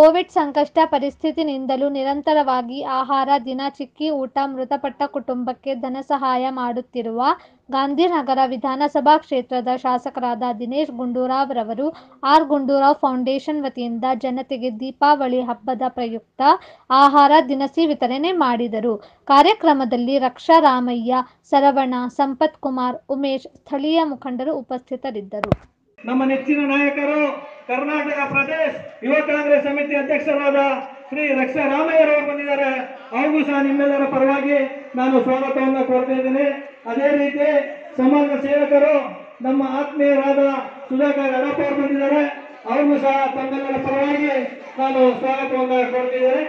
Covid ಸಂಕಷ್ಟ ಪರಿಸ್ಥಿತಿನಿಂದಲೂ ನಿರಂತರವಾಗಿ ಆಹಾರ ದಿನ ಚಿಕ್ಕಿ ಊಟ ಮೃತಪಟ್ಟ ಕುಟುಂಬಕ್ಕೆ ಧನಸಹಾಯ ಮಾಡುತ್ತಿರುವ ಗಾಂಧಿನಗರ ವಿಧಾನಸಭಾ ಕ್ಷೇತ್ರದ ಶಾಸಕರಾದ ದಿನೇಶ್ ಗುಂಡೂರಾವ್ ರವರು ಆರ್ ಗುಂಡೂರಾವ್ ಫೌಂಡೇಶನ್ ವತಿಯಿಂದ ಜನತೆಗೆ ದೀಪಾವಳಿ ಹಬ್ಬದ ಪ್ರಯುಕ್ತ ಆಹಾರ ದಿನಸಿ ವಿತರಣೆ ಮಾಡಿದರು ಕಾರ್ಯಕ್ರಮದಲ್ಲಿ ರಕ್ಷಾ ರಾಮಯ್ಯ ಸರವಣ ಸಂಪತ್ ಕುಮಾರ್ ಉಮೇಶ್ ಸ್ಥಳೀಯ ಮುಖಂಡರು ಉಪಸ್ಥಿತರಿದ್ದರು ನಮ್ಮ ನೆಚ್ಚಿನ ನಾಯಕರು ಕರ್ನಾಟಕ ಪ್ರದೇಶ್ ಯುವ ಕಾಂಗ್ರೆಸ್ ಸಮಿತಿ ಅಧ್ಯಕ್ಷರಾದ ಶ್ರೀ ರಕ್ಷಾ ರಾಮಯ್ಯರವರು ಬಂದಿದ್ದಾರೆ ಅವ್ರಿಗೂ ಸಹ ನಿಮ್ಮೆಲ್ಲರ ಪರವಾಗಿ ನಾನು ಸ್ವಾಗತವನ್ನು ಕೋರ್ತಾ ಇದ್ದೇನೆ ಅದೇ ರೀತಿ ಸಮಾಜ ಸೇವಕರು ನಮ್ಮ ಆತ್ಮೀಯರಾದ ಸುಧಾಕರ್ ಅಡಪ್ಪ ಅವರು ಬಂದಿದ್ದಾರೆ ಅವ್ರಿಗೂ ಸಹ ತಮ್ಮೆಲ್ಲರ ಪರವಾಗಿ ನಾನು ಸ್ವಾಗತವನ್ನು ಕೋರ್ತಿದ್ದೇನೆ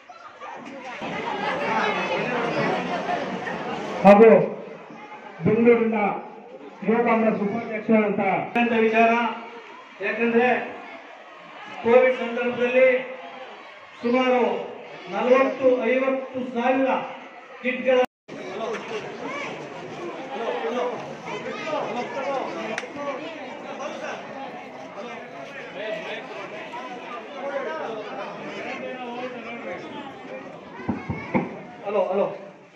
ಹಾಗೂ ಬೆಂಗಳೂರಿನ ಯುವ ಕಾಂಗ್ರೆಸ್ ಉಪಾಧ್ಯಕ್ಷರಂತ ಅಂತ ವಿಚಾರ ಯಾಕಂದ್ರೆ ಕೋವಿಡ್ ಸಂದರ್ಭದಲ್ಲಿ ಸುಮಾರು ನಲವತ್ತು ಐವತ್ತು ಸಾವಿರ ಕಿಟ್ಗಳ ಹಲೋ ಹಲೋ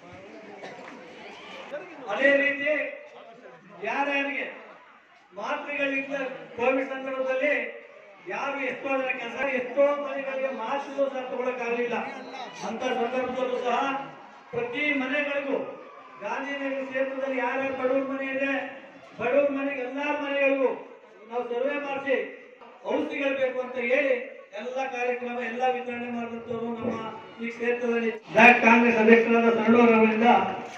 ಅದೇ ರೀತಿ ಯಾರ್ಯಾರಿಗೆ ಮಾತ್ರೆಗಳಿಂದ ಕೋವಿಡ್ ಸಂದರ್ಭದಲ್ಲಿ ಯಾರು ಎಷ್ಟೋ ಜನ ಕೆಲಸ ಎಷ್ಟೋ ಮನೆಗಳಿಗೆ ಮಾಸ್ಕ್ ಸಹ ತಗೊಳಕ್ಕಾಗಲಿಲ್ಲ ಅಂತ ಸಂದರ್ಭದಲ್ಲೂ ಸಹ ಪ್ರತಿ ಮನೆಗಳಿಗೂ ಗಾಂಧಿನಗರ ಕ್ಷೇತ್ರದಲ್ಲಿ ಯಾರ್ಯಾರು ಬಡವ್ರ ಮನೆ ಇದೆ ಬಡವ್ರ ಮನೆಗೆ ಎಲ್ಲಾರ ಮನೆಗಳಿಗೂ ನಾವು ಸರ್ವೆ ಮಾಡಿಸಿ ಔಷಧಿಗಳು ಬೇಕು ಅಂತ ಹೇಳಿ ಎಲ್ಲ ಕಾರ್ಯಕ್ರಮ ಎಲ್ಲ ವಿತರಣೆ ಮಾಡಿದಂಥವ್ರು ನಮ್ಮ ಈ ಕ್ಷೇತ್ರದಲ್ಲಿ ಬ್ಲಾಕ್ ಕಾಂಗ್ರೆಸ್ ಅಧ್ಯಕ್ಷರಾದ ಸರಳೂರವರಿಂದ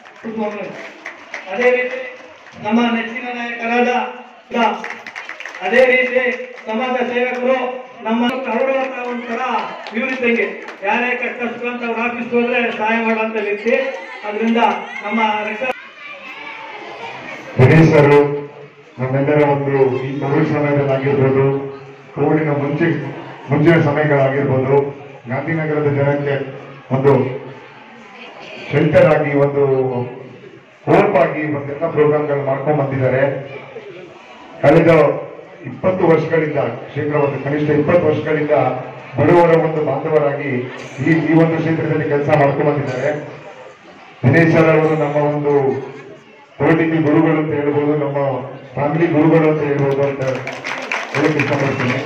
ಅದೇ ರೀತಿ ನಮ್ಮ ನೆಚ್ಚಿನ ನಾಯಕರಾದ ದ- ಅದೇ ರೀತಿ ಸಮಾಜ ಸೇವಕರು ನಮ್ಮ ಅವರ ಒಂಥರ ಇವ್ರಿದ್ದಂಗೆ ಯಾರೇ ಕಷ್ಟ ಸುಖ ಅಂತ ಅವ್ರ ಆಫೀಸ್ ಹೋದ್ರೆ ಸಹಾಯ ಮಾಡುವಂತ ವ್ಯಕ್ತಿ ಅದರಿಂದ ನಮ್ಮ ರಕ್ಷಾ ಗಣೇಶರು ನಮ್ಮೆಲ್ಲರ ಒಂದು ಈ ಕೋವಿಡ್ ಸಮಯದಲ್ಲಿ ಆಗಿರ್ಬೋದು ಕೋವಿಡಿನ ಮುಂಚೆ ಮುಂಚಿನ ಸಮಯಗಳಾಗಿರ್ಬೋದು ಗಾಂಧಿನಗರದ ಜನಕ್ಕೆ ಒಂದು ಶೆಲ್ಟರ್ ಆಗಿ ಒಂದು ಹೋಪ್ ಆಗಿ ಒಂದೆಲ್ಲ ಪ್ರೋಗ್ರಾಮ್ಗಳು ಮಾಡ್ಕೊಂಡ್ ಬಂದಿದ್ದಾರೆ ಕಳೆದ ಇಪ್ಪತ್ತು ವರ್ಷಗಳಿಂದ ಶೇಕಡ ಒಂದು ಕನಿಷ್ಠ ಇಪ್ಪತ್ತು ವರ್ಷಗಳಿಂದ ಬಡವರ ಒಂದು ಬಾಂಧವರಾಗಿ ಈ ಈ ಒಂದು ಕ್ಷೇತ್ರದಲ್ಲಿ ಕೆಲಸ ಮಾಡ್ಕೊಂಡ್ ಬಂದಿದ್ದಾರೆ ದಿನೇಶ್ ಸರ್ ಅವರು ನಮ್ಮ ಒಂದು ಪೊಲಿಟಿಕಲ್ ಗುರುಗಳು ಅಂತ ಹೇಳ್ಬೋದು ನಮ್ಮ ಫ್ಯಾಮಿಲಿ ಗುರುಗಳು ಅಂತ ಹೇಳ್ಬೋದು ಅಂತ ಹೇಳಕ್ ಇಷ್ಟಪಡ್ತೀನಿ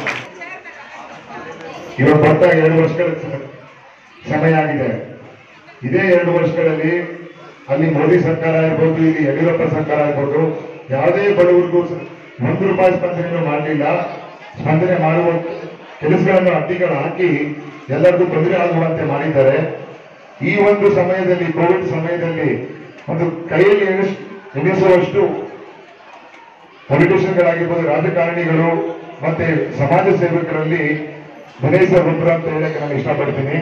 ಇವಾಗ ಬರ್ತಾ ಎರಡು ವರ್ಷಗಳ ಸ- ಸಮಯ ಆಗಿದೆ ಇದೇ ಎರಡು ವರ್ಷಗಳಲ್ಲಿ ಅಲ್ಲಿ ಮೋದಿ ಸರ್ಕಾರ ಇರ್ಬೋದು ಇಲ್ಲಿ ಯಡಿಯೂರಪ್ಪ ಸರ್ಕಾರ ಇರ್ಬೋದು ಯಾವುದೇ ಬಡವರಿಗೂ ಸ- ಒಂದು ರೂಪಾಯಿ ಸ್ಪಂದನೆಯನ್ನು ಮಾಡಲಿಲ್ಲ ಸ್ಪಂದನೆ ಮಾಡುವ ಕೆಲಸಗಳನ್ನು ಅಡ್ಡಿಗಳು ಹಾಕಿ ಎಲ್ಲರಿಗೂ ತೊಂದರೆ ಆಗುವಂತೆ ಮಾಡಿದ್ದಾರೆ ಈ ಒಂದು ಸಮಯದಲ್ಲಿ ಕೋವಿಡ್ ಸಮಯದಲ್ಲಿ ಒಂದು ಕೈಯಲ್ಲಿ ಎಣಿಸ್ ಎಣಿಸುವಷ್ಟು ಪೊಲಿಟಿಷಿಯನ್ಗಳಾಗಿರ್ಬೋದು ರಾಜಕಾರಣಿಗಳು ಮತ್ತೆ ಸಮಾಜ ಸೇವಕರಲ್ಲಿ ಗಣೇಶ ಒಬ್ಬರು ಅಂತ ಹೇಳಕ್ಕೆ ನಾನು ಇಷ್ಟಪಡ್ತೀನಿ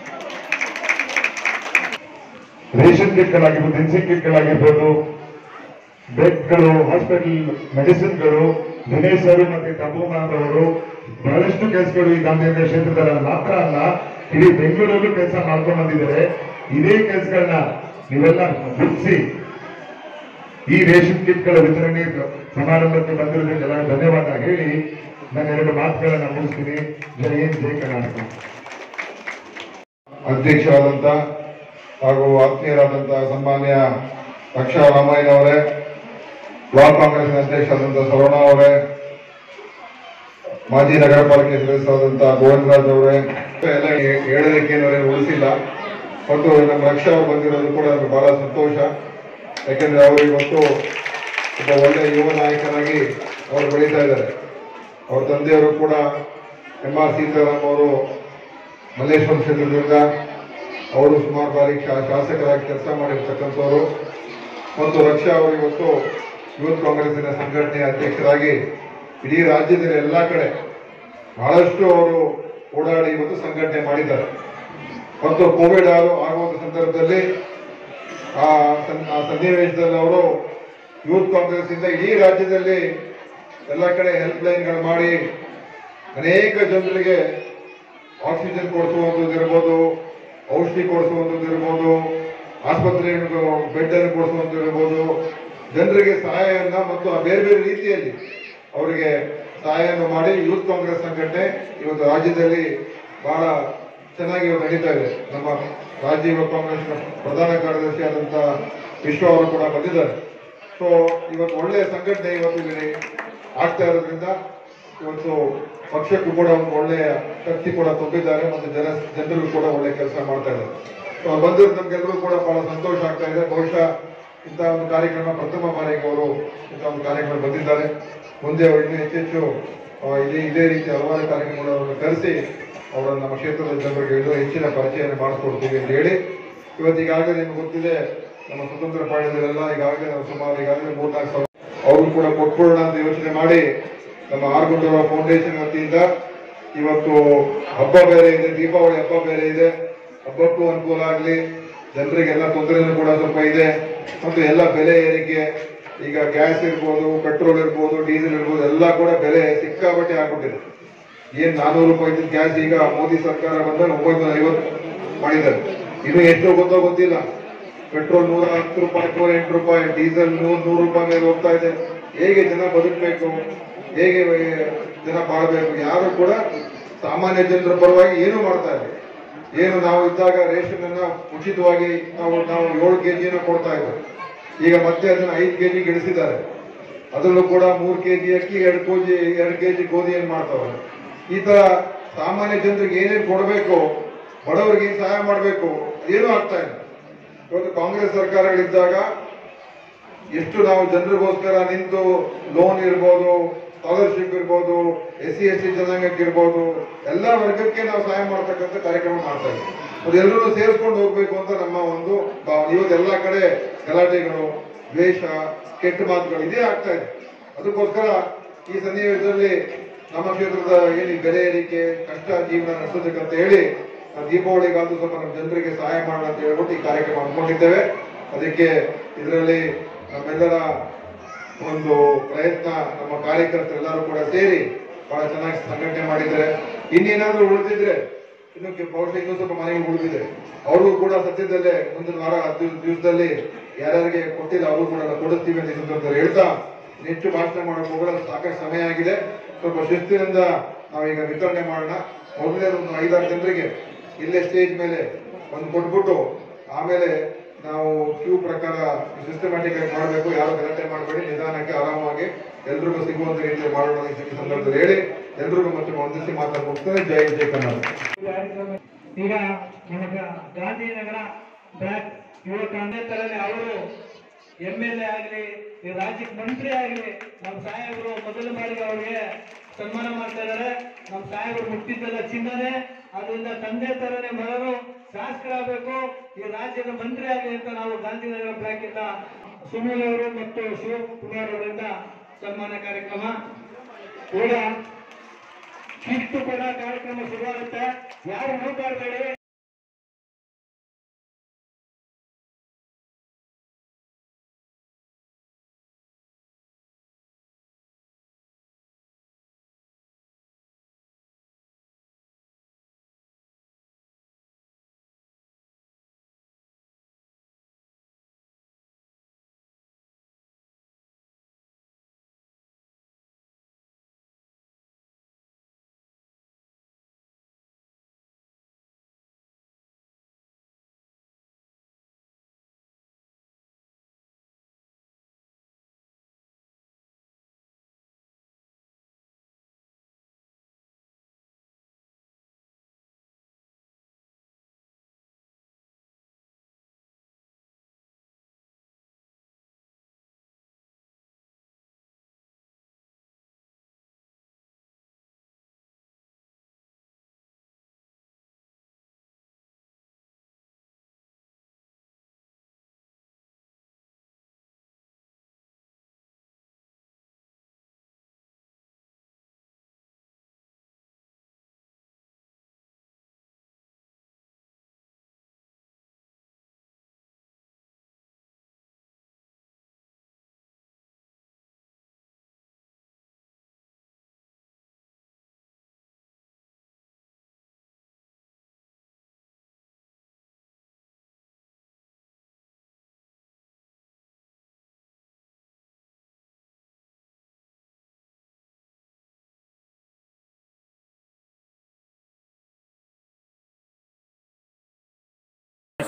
ರೇಷನ್ ಕಿಟ್ಗಳಾಗಿರ್ಬೋದು ದಿನಸಿ ಕಿಟ್ಗಳಾಗಿರ್ಬೋದು ಬೆಡ್ಗಳು ಹಾಸ್ಪಿಟಲ್ ಮೆಡಿಸಿನ್ಗಳು ದಿನೇಶ್ ಅವರು ಮತ್ತೆ ತಬು ಮ್ಯಾಮ್ ಅವರು ಬಹಳಷ್ಟು ಕೆಲಸಗಳು ಈ ಗಾಂಧಿನಗರ ಕ್ಷೇತ್ರದಲ್ಲಿ ಮಾತ್ರ ಅಲ್ಲ ಇಡೀ ಬೆಂಗಳೂರಲ್ಲೂ ಕೆಲಸ ಮಾಡ್ಕೊಂಡು ಬಂದಿದ್ದಾರೆ ಇದೇ ಕೆಲಸಗಳನ್ನ ನೀವೆಲ್ಲ ಗುರುತಿಸಿ ಈ ರೇಷನ್ ಕಿಟ್ಗಳ ವಿತರಣೆ ಸಮಾರಂಭಕ್ಕೆ ಬಂದಿರೋದಕ್ಕೆ ಎಲ್ಲ ಧನ್ಯವಾದ ಹೇಳಿ ನಾನು ಎರಡು ಮಾತುಗಳನ್ನ ಮುಗಿಸ್ತೀನಿ ಜೈ ಹಿಂದ್ ಜೈ ಕರ್ನಾಟಕ ಅಧ್ಯಕ್ಷರಾದಂಥ ಹಾಗೂ ಆತ್ಮೀಯರಾದಂಥ ಸನ್ಮಾನ್ಯ ರಕ್ಷಾ ರಾಮಯ್ಯನವರೇ ಬ್ಲಾಕ್ ಕಾಂಗ್ರೆಸ್ನ ಅಧ್ಯಕ್ಷರಾದಂಥ ಸರವಣ ಅವರೇ ಮಾಜಿ ನಗರ ಪಾಲಿಕೆ ಸದಸ್ಯರಾದಂಥ ಗೋವಿಂದರಾಜ್ ಅವರೇ ಎಲ್ಲ ಹೇ- ಹೇಳೋದಕ್ಕೇನು ಏನು ಉಳಿಸಿಲ್ಲ ಮತ್ತು ನಮ್ಮ ರಕ್ಷಾ ಅವರು ಬಂದಿರೋದು ಕೂಡ ನಮಗೆ ಬಹಳ ಸಂತೋಷ ಯಾಕೆಂದ್ರೆ ಅವರು ಇವತ್ತು ಒಬ್ಬ ಒಳ್ಳೆಯ ಯುವ ನಾಯಕನಾಗಿ ಅವರು ಬೆಳೀತಾ ಇದ್ದಾರೆ ಅವ್ರ ತಂದೆಯವರು ಕೂಡ ಎಂ ಆರ್ ಸೀತಾರಾಮ್ ಅವರು ಮಲ್ಲೇಶ್ವರ ಕ್ಷೇತ್ರದಿಂದ ಅವರು ಸುಮಾರು ಬಾರಿ ಶಾ- ಶಾಸಕರಾಗಿ ಕೆಲಸ ಮಾಡಿರ್ತಕ್ಕಂಥವ್ರು ಮತ್ತು ರಕ್ಷಾ ಅವರು ಇವತ್ತು ಯೂತ್ ಕಾಂಗ್ರೆಸ್ಸಿನ ಸಂಘಟನೆಯ ಅಧ್ಯಕ್ಷರಾಗಿ ಇಡೀ ರಾಜ್ಯದಲ್ಲಿ ಎಲ್ಲ ಕಡೆ ಬಹಳಷ್ಟು ಅವರು ಓಡಾಡಿ ಇವತ್ತು ಸಂಘಟನೆ ಮಾಡಿದ್ದಾರೆ ಮತ್ತು ಕೋವಿಡ್ ಆರು ಆಗುವಂಥ ಸಂದರ್ಭದಲ್ಲಿ ಆ ಸನ್- ಆ ಸನ್ನಿವೇಶದಲ್ಲಿ ಅವರು ಯೂತ್ ಕಾಂಗ್ರೆಸ್ ಇಂದ ಇಡೀ ರಾಜ್ಯದಲ್ಲಿ ಎಲ್ಲ ಕಡೆ ಹೆಲ್ಪ್ ಲೈನ್ಗಳು ಮಾಡಿ ಅನೇಕ ಜನರಿಗೆ ಆಕ್ಸಿಜನ್ ಕೊಡಿಸುವಂಥದ್ದು ಇರ್ಬೋದು ಔಷಧಿ ಕೊಡಿಸುವಂಥದ್ದು ಇರ್ಬೋದು ಆಸ್ಪತ್ರೆ ಬೆಡ್ ಅನ್ನು ಕೊಡಿಸುವಂಥದ್ದು ಇರ್ಬೋದು ಜನರಿಗೆ ಸಹಾಯವನ್ನ ಮತ್ತು ಆ ಬೇರೆ ಬೇರೆ ರೀತಿಯಲ್ಲಿ ಅವರಿಗೆ ಸಹಾಯವನ್ನು ಮಾಡಿ ಯೂತ್ ಕಾಂಗ್ರೆಸ್ ಸಂಘಟನೆ ಇವತ್ತು ರಾಜ್ಯದಲ್ಲಿ ಬಹಳ ಚೆನ್ನಾಗಿ ಇವತ್ತು ನಡೀತಾ ಇದೆ ನಮ್ಮ ರಾಜ್ಯ ಕಾಂಗ್ರೆಸ್ನ ಪ್ರಧಾನ ಕಾರ್ಯದರ್ಶಿ ಆದಂತ ವಿಶ್ವ ಅವರು ಕೂಡ ಬಂದಿದ್ದಾರೆ ಸೊ ಇವತ್ತು ಒಳ್ಳೆಯ ಸಂಘಟನೆ ಇವತ್ತು ಇಲ್ಲಿ ಆಗ್ತಾ ಇರೋದ್ರಿಂದ ಇವತ್ತು ಪಕ್ಷಕ್ಕೂ ಕೂಡ ಒಂದು ಒಳ್ಳೆಯ ಶಕ್ತಿ ಕೂಡ ತುಂಬಿದ್ದಾರೆ ಮತ್ತು ಜನ ಜನರಿಗೂ ಕೂಡ ಒಳ್ಳೆಯ ಕೆಲಸ ಮಾಡ್ತಾ ಇದ್ದಾರೆ ಸೊ ಅವ್ರು ಬಂದಿರೋದು ನಮ್ಗೆಲ್ಲರೂ ಕೂಡ ಬಹಳ ಸಂತೋಷ ಆಗ್ತಾ ಇದೆ ಬಹುಶಃ ಇಂಥ ಒಂದು ಕಾರ್ಯಕ್ರಮ ಪ್ರಥಮ ಬಾರಿಗೆ ಅವರು ಇಂಥ ಒಂದು ಕಾರ್ಯಕ್ರಮ ಬಂದಿದ್ದಾರೆ ಮುಂದೆ ಅವರು ಇನ್ನೂ ಹೆಚ್ಚೆಚ್ಚು ಆ, ಇದೇ ಇದೇ ರೀತಿ ಹಲವಾರು ಕಾರ್ಯಕ್ರಮಗಳನ್ನು ಕರೆಸಿ ಅವರನ್ನು ನಮ್ಮ ಕ್ಷೇತ್ರದ ಜನರಿಗೆ ಇನ್ನೂ ಹೆಚ್ಚಿನ ಪರಿಚಯನ ಮಾಡಿಸ್ಕೊಡ್ತೀವಿ ಅಂತ ಹೇಳಿ ಇವತ್ತು ಈಗಾಗಲೇ ನಿಮ್ಗೆ ಗೊತ್ತಿದೆ ನಮ್ಮ ಸ್ವತಂತ್ರ ಪಾಳ್ಯದಲ್ಲೆಲ್ಲ ಈಗಾಗಲೇ ನಾವು ಸುಮಾರು ಈಗಾಗಲೇ ಮೂರ್ನಾಲ್ಕು ಸಾವಿರ ಅವ್ರು ಕೂಡ ಕೊಟ್ಕೊಳ್ಳೋಣ ಅಂತ ಯೋಚನೆ ಮಾಡಿ ನಮ್ಮ ಆರ್ಗುಂಡವರ ಫೌಂಡೇಶನ್ ವತಿಯಿಂದ ಇವತ್ತು ಹಬ್ಬ ಬೇರೆ ಇದೆ ದೀಪಾವಳಿ ಹಬ್ಬ ಬೇರೆ ಇದೆ ಹಬ್ಬಕ್ಕೂ ಅನುಕೂಲ ಆಗಲಿ ಜನರಿಗೆಲ್ಲ ತೊಂದರೆನೂ ಕೂಡ ಸ್ವಲ್ಪ ಇದೆ ಮತ್ತು ಎಲ್ಲ ಬೆಲೆ ಏರಿಕೆ ಈಗ ಗ್ಯಾಸ್ ಇರ್ಬೋದು ಪೆಟ್ರೋಲ್ ಇರ್ಬೋದು ಡೀಸೆಲ್ ಇರ್ಬೋದು ಎಲ್ಲ ಕೂಡ ಬೆಲೆ ಸಿಕ್ಕಾಪಟ್ಟೆ ಆಗ್ಬಿಟ್ಟಿದೆ ಏನ್ ನಾನೂರು ರೂಪಾಯಿ ಇದ್ದಿದ್ದ ಗ್ಯಾಸ್ ಈಗ ಮೋದಿ ಸರ್ಕಾರ ಬಂದಾಗ ಒಂಬೈನೂರ ಐವತ್ತು ಮಾಡಿದ್ದಾರೆ ಇನ್ನು ಎಷ್ಟು ಗೊತ್ತೋ ಗೊತ್ತಿಲ್ಲ ಪೆಟ್ರೋಲ್ ನೂರ ಹತ್ತು ರೂಪಾಯಿ ನೂರ ಎಂಟು ರೂಪಾಯಿ ಡೀಸೆಲ್ ನೂರ ನೂರು ರೂಪಾಯಿ ಮೇಲೆ ಹೋಗ್ತಾ ಇದೆ ಹೇಗೆ ಜನ ಬದುಕಬೇಕು ಹೇಗೆ ಜನ ಬಾಳ್ಬೇಕು ಯಾರು ಕೂಡ ಸಾಮಾನ್ಯ ಜನರ ಪರವಾಗಿ ಏನು ಮಾಡ್ತಾ ಇಲ್ಲ ಏನು ನಾವು ಇದ್ದಾಗ ರೇಷನ್ ಅನ್ನ ಉಚಿತವಾಗಿ ನಾವು ನಾವು ಏಳು ಕೆಜಿನ ಕೊಡ್ತಾ ಇದ್ವಿ ಈಗ ಮತ್ತೆ ಅದನ್ನ ಐದು ಕೆಜಿ ಇಳಿಸಿದ್ದಾರೆ ಅದರಲ್ಲೂ ಕೂಡ ಮೂರು ಕೆಜಿ ಅಕ್ಕಿ ಎರಡು ಕೆಜಿ ಎರಡು ಕೆಜಿ ಗೋಧಿಯನ್ನು ಮಾಡ್ತಾವ್ರೆ ಈ ತರ ಸಾಮಾನ್ಯ ಜನರಿಗೆ ಏನೇನು ಕೊಡಬೇಕು ಬಡವರಿಗೆ ಏನ್ ಸಹಾಯ ಮಾಡಬೇಕು ಏನೂ ಆಗ್ತಾ ಇಲ್ಲ ಇವತ್ತು ಕಾಂಗ್ರೆಸ್ ಸರ್ಕಾರಗಳಿದ್ದಾಗ ಎಷ್ಟು ನಾವು ಜನರಿಗೋಸ್ಕರ ನಿಂತು ಲೋನ್ ಇರ್ಬೋದು ಸ್ಕಾಲರ್ಶಿಪ್ ಇರ್ಬೋದು ಎಸ್ ಸಿ ಎಸ್ ಟಿ ಜನಾಂಗಕ್ಕೆ ಇರ್ಬೋದು ಎಲ್ಲ ವರ್ಗಕ್ಕೆ ನಾವು ಸಹಾಯ ಮಾಡ್ತಕ್ಕಂಥ ಕಾರ್ಯಕ್ರಮ ಮಾಡ್ತಾ ಇದ್ದೀವಿ ಅದೆಲ್ಲರೂ ಸೇರಿಸ್ಕೊಂಡು ಹೋಗ್ಬೇಕು ಅಂತ ನಮ್ಮ ಒಂದು ಭಾವನೆ ಇವತ್ತು ಎಲ್ಲ ಕಡೆ ಗಲಾಟೆಗಳು ದ್ವೇಷ ಕೆಟ್ಟ ಮಾತುಗಳು ಇದೇ ಆಗ್ತಾ ಇದೆ ಅದಕ್ಕೋಸ್ಕರ ಈ ಸನ್ನಿವೇಶದಲ್ಲಿ ನಮ್ಮ ಕ್ಷೇತ್ರದ ಏನು ಈ ಬೆಲೆ ಏರಿಕೆ ಕಷ್ಟ ಜೀವನ ನಡೆಸೋದಕ್ಕಂತ ಹೇಳಿ ನಾವು ದೀಪಾವಳಿಗಾದ್ರೂ ಸ್ವಲ್ಪ ನಮ್ಮ ಜನರಿಗೆ ಸಹಾಯ ಮಾಡೋಣ ಅಂತ ಹೇಳ್ಬಿಟ್ಟು ಈ ಕಾರ್ಯಕ್ರಮ ಹಮ್ಮಿಕೊಂಡಿದ್ದೇವೆ ಅದಕ್ಕೆ ಇದರಲ್ಲಿ ನಮ್ಮೆಲ್ಲರ ಒಂದು ಪ್ರಯತ್ನ ನಮ್ಮ ಕಾರ್ಯಕರ್ತರು ಎಲ್ಲರೂ ಕೂಡ ಸೇರಿ ಬಹಳ ಚೆನ್ನಾಗಿ ಸಂಘಟನೆ ಮಾಡಿದ್ದಾರೆ ಇನ್ನೇನಾದ್ರೂ ಉಳಿದಿದ್ರೆ ಇನ್ನು ಕೆ- ಬಹುಶಃ ಇನ್ನೂ ಸ್ವಲ್ಪ ಮನೆಗೆ ಉಳಿದಿದೆ ಅವ್ರಿಗೂ ಕೂಡ ಸದ್ಯದಲ್ಲೇ ಮುಂದಿನ ವಾರ ಹತ್ತು ದಿವಸದಲ್ಲಿ ಯಾರ್ಯಾರಿಗೆ ಕೊಟ್ಟಿಲ್ಲ ಅವರು ಕೂಡ ನಾವು ಕೊಡಿಸ್ತೀವಿ ಅಂತ ಈ ಸಂದರ್ಭದಲ್ಲಿ ಹೇಳ್ತಾ ಹೆಚ್ಚು ಭಾಷಣ ಮಾಡೋಕೆ ಹೋಗಲ್ಲ ಸಾಕಷ್ಟು ಸಮಯ ಆಗಿದೆ ಸ್ವಲ್ಪ ಶಿಸ್ತಿನಿಂದ ನಾವೀಗ ವಿತರಣೆ ಮಾಡೋಣ ಮೊದಲನೇ ಒಂದು ಐದಾರು ಜನರಿಗೆ ಇಲ್ಲೇ ಸ್ಟೇಜ್ ಮೇಲೆ ಒಂದು ಕೊಟ್ಬಿಟ್ಟು ಆಮೇಲೆ ನಾವು ಕ್ಯೂ ಪ್ರಕಾರ ಸಿಸ್ಟಮ್ಯಾಟಿಕ್ ಆಗಿ ಮಾಡಬೇಕು ಯಾರು ಗಲಾಟೆ ಮಾಡಬೇಡಿ ನಿಧಾನಕ್ಕೆ ಆರಾಮಾಗಿ ಎಲ್ರಿಗೂ ಸಿಗುವಂತ ರೀತಿಯಲ್ಲಿ ಮಾಡೋಣ ಅಂತ ಈ ಸಂದರ್ಭದಲ್ಲಿ ಹೇಳಿ ಎಲ್ರಿಗೂ ಮತ್ತೆ ವಂದಿಸಿ ಮಾತಾಡ್ಬಿಡ್ತೇನೆ ಜೈ ಜೈ ಕನ್ನಡ ಕಾರ್ಯಕ್ರಮ ಈಗ ನಮಗ ಗಾಂಧಿನಗರ ಬ್ಲಾಕ್ ಯುವ ಕಾಂಗ್ರೆಸ್ ತರನೇ ಅವರು ಎಂ ಎಲ್ ಎ ಆಗಲಿ ಈ ರಾಜ್ಯಕ್ಕೆ ಮಂತ್ರಿ ಆಗಲಿ ನಮ್ಮ ಸಾಹೇಬರು ಮೊದಲ ಬಾರಿಗೆ ಅವರಿಗೆ ಸನ್ಮಾನ ಮಾಡ್ತಾ ಇದ್ದಾರೆ ನಮ್ಮ ಸಾಹೇಬರು ಮುಟ್ಟಿದ್ದೆಲ್ಲ ಚಿನ್ನನೆ ಅದರಿಂದ ತಂದೆ ತರನೇ ಮರರು ಶಾಸಕರಾಗಬೇಕು ಈ ರಾಜ್ಯದ ಮಂತ್ರಿ ಆಗಲಿ ಅಂತ ನಾವು ಗಾಂಧಿನಗರ ಬ್ಲಾಕ್ ಇಂದ ಸುನಿಲ್ ಅವರು ಮತ್ತು ಶಿವಕುಮಾರ್ ಅವರಿಂದ ಸನ್ಮಾನ ಕಾರ್ಯಕ್ರಮ ಈಗ ಶಿಸ್ತು ಕೂಡ ಕಾರ್ಯಕ್ರಮ ಶುರುವಾಗುತ್ತೆ ಯಾರು ಹೋಗ್ಬಾರ್ಬೇಡಿ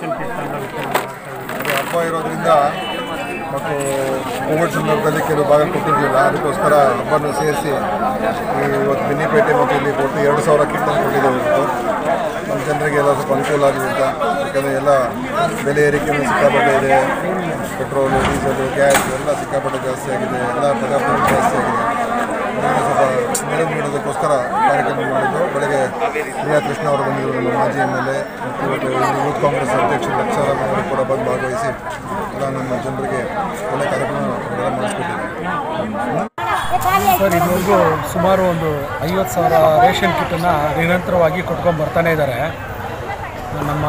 ರೇಷನ್ ಕಿಟ್ ಎಲ್ಲ ವಿತರಣೆ ಮಾಡ್ತಾ ಇದ್ದೀವಿ ಅದು ಹಬ್ಬ ಇರೋದ್ರಿಂದ ಮತ್ತು ಕೋವಿಡ್ ಸಂದರ್ಭದಲ್ಲಿ ಕೆಲವು ಭಾಗ ಕೊಟ್ಟಿರಲಿಲ್ಲ ಅದಕ್ಕೋಸ್ಕರ ಹಬ್ಬನ ಸೇರಿಸಿ ಇವತ್ತು ಬೆನ್ನಿಪೇಟೆ ಮತ್ತು ಇಲ್ಲಿ ಒಟ್ಟು ಎರಡು ಸಾವಿರ ಕಿಟ್ ಕೊಟ್ಟಿದ್ದೇವೆ ಇವತ್ತು ನಮ್ಮ ಜನರಿಗೆ ಎಲ್ಲ ಸ್ವಲ್ಪ ಅನುಕೂಲ ಆಗಲಿ ಅಂತ ಯಾಕಂದರೆ ಎಲ್ಲ ಬೆಲೆ ಏರಿಕೆಯೂ ಸಿಕ್ಕಾಪಟ್ಟೆ ಇದೆ ಪೆಟ್ರೋಲು ಡೀಸೆಲು ಗ್ಯಾಸ್ ಎಲ್ಲ ಸಿಕ್ಕಾಪಟ್ಟೆ ಜಾಸ್ತಿ ಆಗಿದೆ ಎಲ್ಲ ಪದಾರ್ಥಗಳು ಜಾಸ್ತಿ ಆಗಿದೆ ಅದನ್ನು ಸ್ವಲ್ಪ ನೆರವು ನೀಡೋದಕ್ಕೋಸ್ಕರ ಕಾರ್ಯಕ್ರಮ ಮಾಡಿದ್ದು ಬೆಳಗ್ಗೆ ಪ್ರಿಯಾ ಕೃಷ್ಣ ಅವರು ಬಂದಿದ್ದರು ನಮ್ಮ ಮಾಜಿ ಎಮ್ ಎಲ್ ಎ ಮತ್ತು ಇವತ್ತು ಇಲ್ಲಿ ಯೂತ್ ಕಾಂಗ್ರೆಸ್ ಅಧ್ಯಕ್ಷರು ಲಕ್ಷಾರಾಮ್ ಅವರು ಕೂಡ ಬಂದು ಭಾಗವಹಿಸಿ ಎಲ್ಲ ನಮ್ಮ ಜನರಿಗೆ ಒಳ್ಳೆ ಕಾರ್ಯಕ್ರಮ ಎಲ್ಲ ಮಾಡಿಸ್ಕೊಟ್ಟಿದ್ದಾರೆ ಸರ್ ಇದುವರೆಗೂ ಸುಮಾರು ಒಂದು ಐವತ್ತು ಸಾವಿರ ರೇಷನ್ ಕಿಟ್ಟನ್ನು ನಿರಂತರವಾಗಿ ಕೊಟ್ಕೊಂಡು ಬರ್ತಾನೆ ಇದ್ದಾರೆ ನಮ್ಮ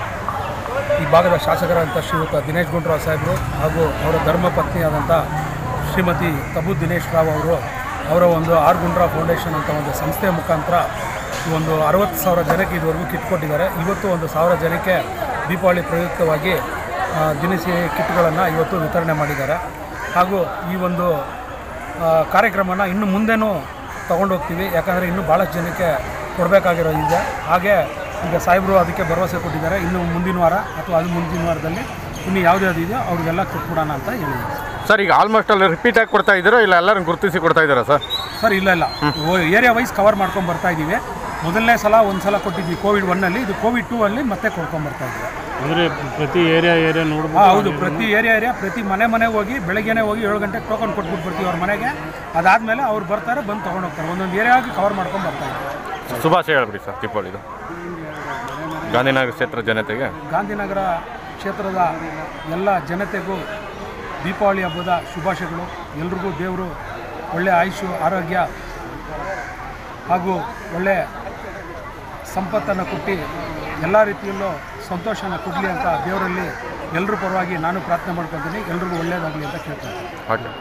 ಈ ಭಾಗದ ಶಾಸಕರಂಥ ಶ್ರೀಯುತ ದಿನೇಶ್ ಗುಂಡ್ರಾವ್ ಸಾಹೇಬರು ಹಾಗೂ ಅವರ ಧರ್ಮಪತ್ನಿಯಾದಂಥ ಶ್ರೀಮತಿ ತಬು ದಿನೇಶ್ ರಾವ್ ಅವರು ಅವರ ಒಂದು ಆರ್ ಗುಂಡ್ರಾವ್ ಫೌಂಡೇಶನ್ ಅಂತ ಒಂದು ಸಂಸ್ಥೆಯ ಮುಖಾಂತರ ಈ ಒಂದು ಅರವತ್ತು ಸಾವಿರ ಜನಕ್ಕೆ ಇದುವರೆಗೂ ಕಿಟ್ ಕೊಟ್ಟಿದ್ದಾರೆ ಇವತ್ತು ಒಂದು ಸಾವಿರ ಜನಕ್ಕೆ ದೀಪಾವಳಿ ಪ್ರಯುಕ್ತವಾಗಿ ಆ, ದಿನಸಿ ಕಿಟ್ಗಳನ್ನು ಇವತ್ತು ವಿತರಣೆ ಮಾಡಿದ್ದಾರೆ ಹಾಗೂ ಈ ಒಂದು ಆ, ಕಾರ್ಯಕ್ರಮನ ಇನ್ನು ಮುಂದೆನೂ ತಗೊಂಡು ಹೋಗ್ತೀವಿ ಯಾಕಂದರೆ ಇನ್ನೂ ಭಾಳಷ್ಟು ಜನಕ್ಕೆ ಕೊಡಬೇಕಾಗಿರೋದಿದೆ ಹಾಗೆ ಈಗ ಸಾಹೇಬರು ಅದಕ್ಕೆ ಭರವಸೆ ಕೊಟ್ಟಿದ್ದಾರೆ ಇನ್ನು ಮುಂದಿನ ವಾರ ಅಥವಾ ಅದು ಮುಂದಿನ ವಾರದಲ್ಲಿ ಇನ್ನು ಯಾವ್ದು ಯಾವ್ದು ಇದೆಯೋ ಅವ್ರಿಗೆಲ್ಲ ಕೊಟ್ಬಿಡೋಣ ಅಂತ ಹೇಳಿದ್ದಾರೆ ಸರ್ ಈಗ ಆಲ್ಮೋಸ್ಟ್ ಅಲ್ಲಿ ರಿಪೀಟ್ ಆಗಿ ಕೊಡ್ತಾ ಇದ್ದೀರಾ ಇಲ್ಲ ಎಲ್ಲರೂ ಗುರುತಿಸಿ ಕೊಡ್ತಾ ಇದ್ದೀರಾ ಸರ್ ಸರ್ ಇಲ್ಲ ಇಲ್ಲ ಏರಿಯಾ ವೈಸ್ ಕವರ್ ಮಾಡ್ಕೊಂಡು ಬರ್ತಾ ಇದ್ದೀವಿ ಮೊದಲನೇ ಸಲ ಒಂದು ಸಲ ಕೊಟ್ಟಿದ್ವಿ ಕೋವಿಡ್ ಒನ್ನಲ್ಲಿ ಇದು ಕೋವಿಡ್ ಟೂ ಅಲ್ಲಿ ಮತ್ತೆ ಕೊಡ್ಕೊಂಡು ಬರ್ತಾ ಇದ್ದೀವಿ ಅಂದರೆ ಪ್ರತಿ ಏರಿಯಾ ಏರಿಯಾ ಹಾಂ ನೋಡ್ಬೋದು ಹೌದು ಪ್ರತಿ ಏರಿಯಾ ಏರಿಯಾ ಪ್ರತಿ ಮನೆ ಮನೆಗೆ ಹೋಗಿ ಬೆಳಗ್ಗೆನೇ ಹೋಗಿ ಏಳು ಗಂಟೆಗೆ ಟೋಕನ್ ಕೊಟ್ಬಿಟ್ಟು ಬರ್ತೀವಿ ಅವ್ರ ಮನೆಗೆ ಅದಾದಮೇಲೆ ಅವ್ರು ಬರ್ತಾರೆ ಬಂದು ತೊಗೊಂಡು ಹೋಗ್ತಾರೆ ಒಂದೊಂದು ಏರಿಯಾಗಿ ಕವರ್ ಮಾಡ್ಕೊಂಡು ಬರ್ತಾ ಇದ್ದೀವಿ ಶುಭಾಶಯ ಹೇಳ್ಬಿಡಿ ಸರ್ ದೀಪಾವಳಿದು ಗಾಂಧಿನಗರ ಕ್ಷೇತ್ರ ಜನತೆಗೆ ಗಾಂಧಿನಗರ ಕ್ಷೇತ್ರದ ಎಲ್ಲ ಜನತೆಗೂ ದೀಪಾವಳಿ ಹಬ್ಬದ ಶುಭಾಶಯಗಳು ಎಲ್ರಿಗೂ ದೇವರು ಒಳ್ಳೆಯ ಆಯುಷು ಆರೋಗ್ಯ ಹಾಗೂ ಒಳ್ಳೆ ಸಂಪತ್ತನ್ನು ಕೊಟ್ಟು ಎಲ್ಲ ರೀತಿಯಲ್ಲೂ ಸಂತೋಷನ ಕೊಡಲಿ ಅಂತ ದೇವರಲ್ಲಿ ಎಲ್ಲರ ಪರವಾಗಿ ನಾನು ಪ್ರಾರ್ಥನೆ ಮಾಡ್ಕೊತೀನಿ ಎಲ್ರಿಗೂ ಒಳ್ಳೆಯದಾಗಲಿ ಅಂತ ಕೇಳ್ತೀನಿ ಓಕೆ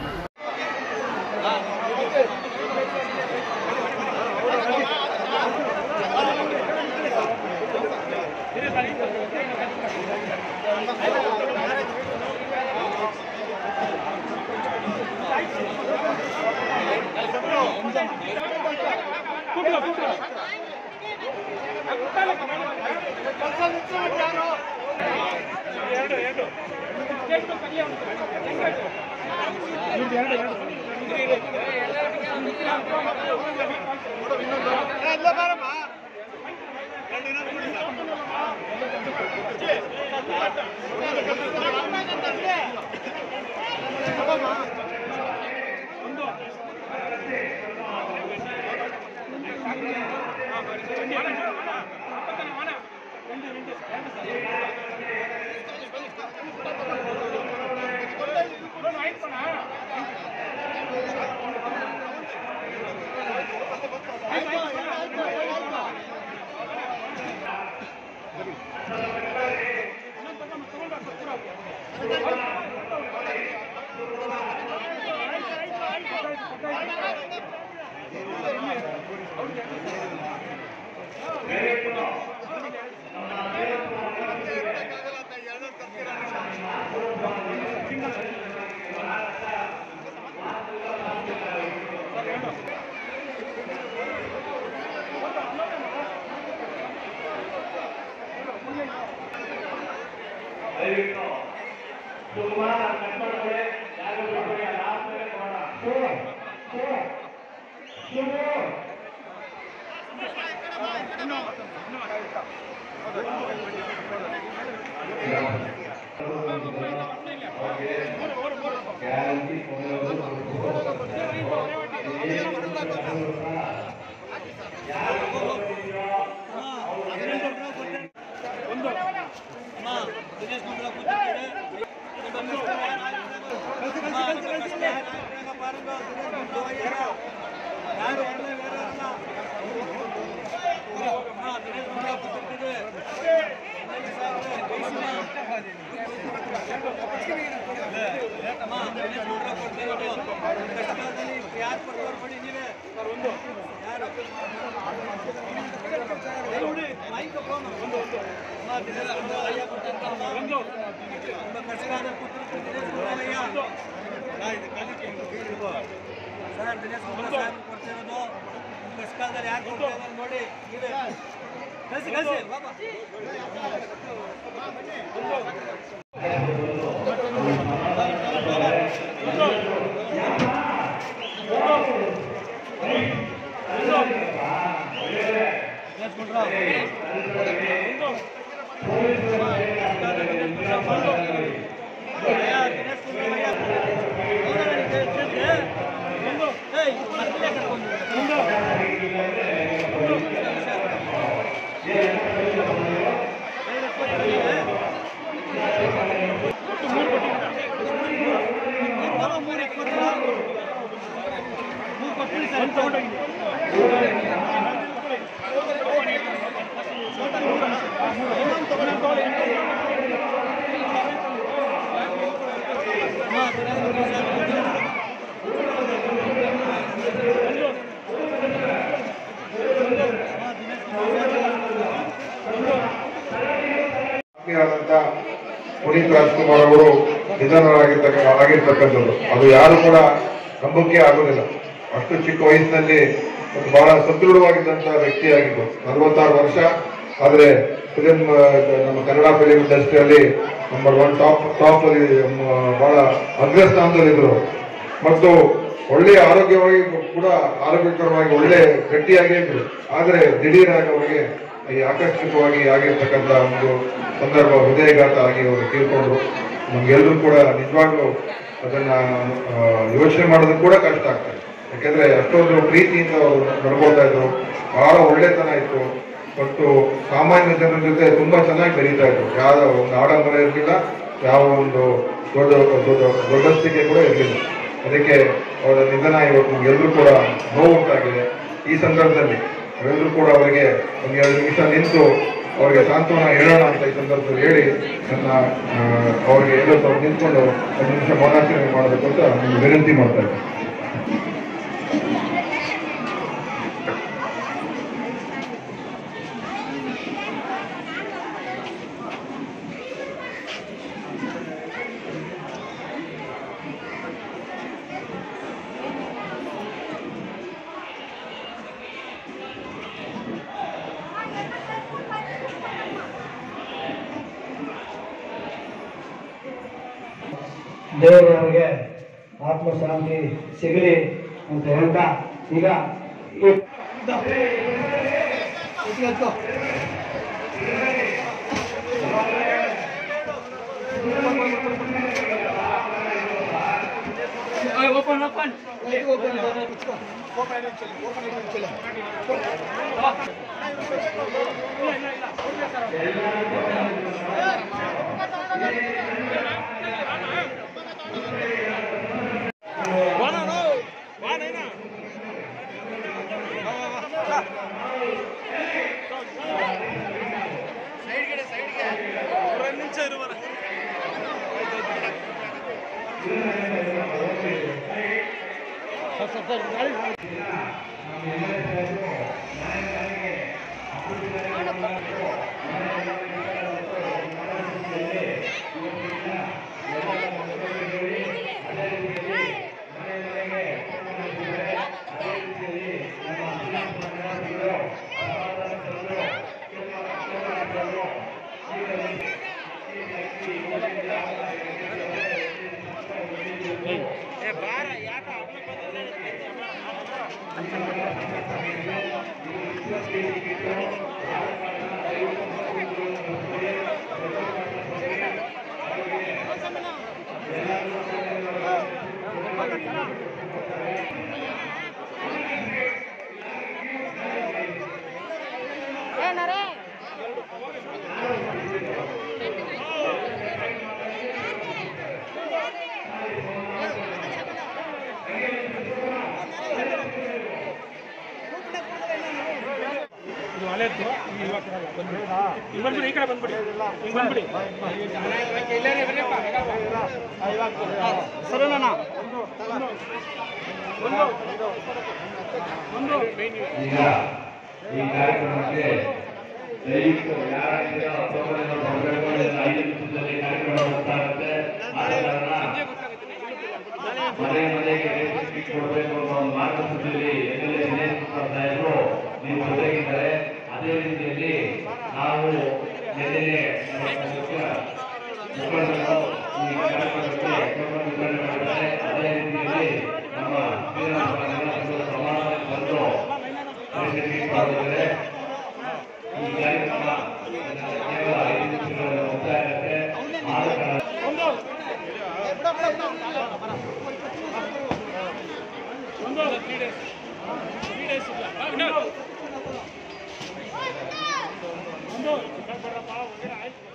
ನೋಡಿ ಕಳಿಸಿ ಕಳಿಸಿ ಬಾಬಾ ಶಾಸಕರಾದಂತ ಪುನೀತ್ ರಾಜ್ಕುಮಾರ್ ಅವರು ನಿಧನರಾಗಿರ್ತಕ್ಕ ಆಗಿರ್ತಕ್ಕಂಥದ್ದು ಅದು ಯಾರು ಕೂಡ ನಂಬಕ್ಕೆ ಆಗೋದಿಲ್ಲ ಅಷ್ಟು ಚಿಕ್ಕ ವಯಸ್ಸಿನಲ್ಲಿ ಒಂದು ಬಹಳ ಸದೃಢವಾಗಿದ್ದಂತ ವ್ಯಕ್ತಿಯಾಗಿದ್ದು ನಲವತ್ತಾರು ವರ್ಷ ಆದ್ರೆ ಫಿಲಿಂ ನಮ್ಮ ಕನ್ನಡ ಫಿಲಿಂ ಇಂಡಸ್ಟ್ರಿಯಲ್ಲಿ ನಂಬರ್ ಒನ್ ಟಾಪ್ ಟಾಪ್ ಅಲ್ಲಿ ಮ್, ಬಹಳ ಅಗ್ರಸ್ಥಾನದಲ್ಲಿದ್ದರು ಮತ್ತು ಒಳ್ಳೆ ಆರೋಗ್ಯವಾಗಿ ಕೂಡ ಆರೋಗ್ಯಕರವಾಗಿ ಒಳ್ಳೆ ಗಟ್ಟಿಯಾಗೇ ಇದ್ರು ಆದರೆ ದಿಢೀರಾಗಿ ಅವರಿಗೆ ಈ ಆಕಸ್ಮಿಕವಾಗಿ ಆಗಿರ್ತಕ್ಕಂಥ ಒಂದು ಸಂದರ್ಭ ಹೃದಯಘಾತ ಆಗಿ ಅವರು ತೀರ್ಕೊಂಡ್ರು ನಮ್ಗೆಲ್ಲರೂ ಕೂಡ ನಿಜವಾಗ್ಲೂ ಅದನ್ನ ಆ, ಯೋಚನೆ ಮಾಡೋದಕ್ಕೆ ಕೂಡ ಕಷ್ಟ ಆಗ್ತದೆ ಯಾಕಂದ್ರೆ ಅಷ್ಟೊಂದು ಪ್ರೀತಿಯಿಂದ ಅವರು ನಡ್ಕೊಳ್ತಾ ಇದ್ರು ಬಹಳ ಒಳ್ಳೆತನ ಇತ್ತು ಮತ್ತು ಸಾಮಾನ್ಯ ಜನರ ಜೊತೆ ತುಂಬಾ ಚೆನ್ನಾಗಿ ಬೆರೀತಾ ಇದ್ರು ಯಾವ ಒಂದು ಆಡಂಬರ ಇರಲಿಲ್ಲ ಯಾವ ಒಂದು ದೊಡ್ಡ ದೊಡ್ಡ ದೊಡ್ಡಸ್ತಿಕೆ ಕೂಡ ಇರಲಿಲ್ಲ ಅದಕ್ಕೆ ಅವರ ನಿಧನ ಇವತ್ತು ಎಲ್ಲರೂ ಕೂಡ ನೋವು ಉಂಟಾಗಿದೆ ಈ ಸಂದರ್ಭದಲ್ಲಿ ನಾವೆಲ್ಲರೂ ಕೂಡ ಅವರಿಗೆ ಒಂದು ಎರಡು ನಿಮಿಷ ನಿಂತು ಅವರಿಗೆ ಸಾಂತ್ವನ ಹೇಳೋಣ ಅಂತ ಈ ಸಂದರ್ಭದಲ್ಲಿ ಹೇಳಿ ನನ್ನ ಆ, ಅವರಿಗೆ ಎಲ್ಲೋ ಸ್ವಲ್ಪ ನಿಂತ್ಕೊಂಡು ಒಂದು ನಿಮಿಷ ಮೌನಾಚರಣೆ ಮಾಡಬೇಕು ಅಂತ ನಿಮ್ಗೆ ವಿನಂತಿ ಮಾಡ್ತಾ ಇದ್ದೀನಿ ದೇವರವರಿಗೆ ಆತ್ಮಶಾಂತಿ ಸಿಗಲಿ ಅಂತ ಹೇಳ್ತಾ ಈಗ ಈ- ಇದು ಹಳೆದ್ದು ಇವಾಗ ಕೊಡಲ್ಲ ಬಂದ್ಬಿಡಿ ಇಲ್ಲಿ ಬಂದ್ಬಿಡಿ ಈ ಕಡೆ ಬಂದ್ಬಿಡಿ ಹಿಂಗೆ ಬಂದ್ಬಿಡಿ ಸರಿನಾ ಈಗ ಈ ಕಾರ್ಯಕ್ರಮಕ್ಕೆ ದಯವಿಟ್ಟು ಯಾರಾಗಿದ್ದೀರೋ ಅಪ್ಪಗಳನ್ನು ಬರಬೇಕು ಇಲ್ಲ ಐದು ನಿಮಿಷದಲ್ಲಿ ಕಾರ್ಯಕ್ರಮ ಗೊತ್ತಾಗುತ್ತೆ ಆದ ಕಾರಣ ಮನೆ ಮನೆಗೆ ರೇಷನ್ ಕಿಟ್ ಕೊಡಬೇಕು ಅನ್ನೋ ಒಂದು ಮಾರ್ಗಸೂಚಿಯಲ್ಲಿ M L A Dinesh Kumar ಸಾಹೇಬರು ನೀವು ಜೊತೆಗಿದ್ದಾರೆ ಅದೇ ರೀತಿಯಲ್ಲಿ ನಾವು ನಿನ್ನೆ ನಮ್ಮ ಮುಖ್ಯ ಮುಖಂಡರು ಈ ಕಾರ್ಯಕ್ರಮಕ್ಕೆ ಅಕ್ರಮ ವಿತರಣೆ ಮಾಡಿದ್ದಾರೆ ಅದೇ ರೀತಿಯಲ್ಲಿ ನಮ್ಮ ಶ್ರೀರಾಮ ಸಮಾಜ ಬಂದು ರೇಷನ್ ಕಿಟ್ ಮಾಡಿದ್ದಾರೆ ಈ ಕಾರ್ಯಕ್ರಮ ಕೇವಲ ಐದು ನಿಮಿಷಗಳಲ್ಲಿ ಮುಕ್ತಾಯ ಆಗುತ್ತೆ ಆದ ಕಾರಣ ಒಂದು ತ್ರೀ ಡೇಸ್ ತ್ರೀ ಡೇಸ್ ಇಲ್ಲ ಒಂದು ಬರ್ರಪ್ಪ, ಹೋಗಿರ, ಆಯ್ತು